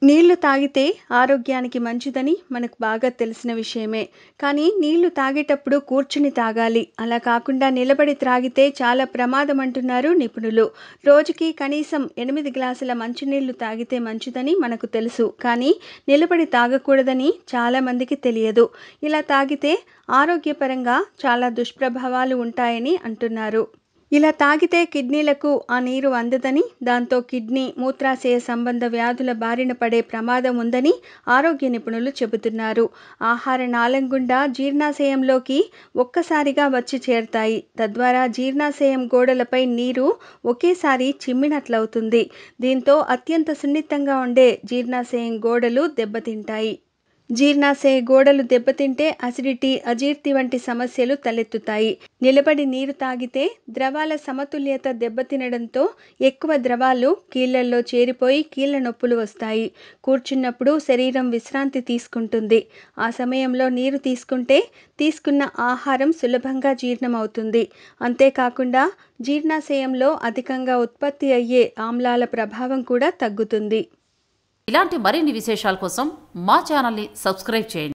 నీళ్లు తాగితే ఆరోగ్యానికి మంచిదని మనకు బాగా తెలిసిన విషయమే కానీ నీళ్లు తాగేటప్పుడు కూర్చుని తాగాలి అలా కాకుండా నిలబడి త్రాగితే చాలా ప్రమాదం అంటున్నారు నిపుణులు రోజుకి కనీసం ఎనిమిది గ్లాసుల మంచినీళ్లు తాగితే మంచిదని మనకు తెలుసు కానీ నిలబడి తాగకూడదని చాలామందికి తెలియదు ఇలా తాగితే ఆరోగ్యపరంగా చాలా దుష్ప్రభావాలు ఉంటాయని అంటున్నారు ఇలా తాగితే కిడ్నీలకు ఆ నీరు అందదని దాంతో కిడ్నీ మూత్రాశయ సంబంధ వ్యాధుల బారిన పడే ప్రమాదం ఉందని ఆరోగ్య నిపుణులు చెబుతున్నారు ఆహార నాళం గుండా జీర్ణాశయంలోకి ఒక్కసారిగా వచ్చి చేరుతాయి తద్వారా జీర్ణాశయం గోడలపై నీరు ఒకేసారి చిమ్మినట్లవుతుంది దీంతో అత్యంత సున్నితంగా ఉండే జీర్ణాశయం గోడలు దెబ్బతింటాయి జీర్ణాశయ గోడలు దెబ్బతింటే అసిడిటీ అజీర్తి వంటి సమస్యలు తలెత్తుతాయి నిలబడి నీరు తాగితే ద్రవాల సమతుల్యత దెబ్బతినడంతో ఎక్కువ ద్రవాలు కీళ్లల్లో చేరిపోయి కీళ్ల నొప్పులు వస్తాయి కూర్చున్నప్పుడు శరీరం విశ్రాంతి తీసుకుంటుంది ఆ సమయంలో నీరు తీసుకుంటే తీసుకున్న ఆహారం సులభంగా జీర్ణమవుతుంది అంతేకాకుండా జీర్ణాశయంలో అధికంగా ఉత్పత్తి అయ్యే ఆమ్లాల ప్రభావం కూడా తగ్గుతుంది ఇలాంటి మరిన్ని విశేషాల కోసం మా ఛానల్ని సబ్స్క్రైబ్ చేయండి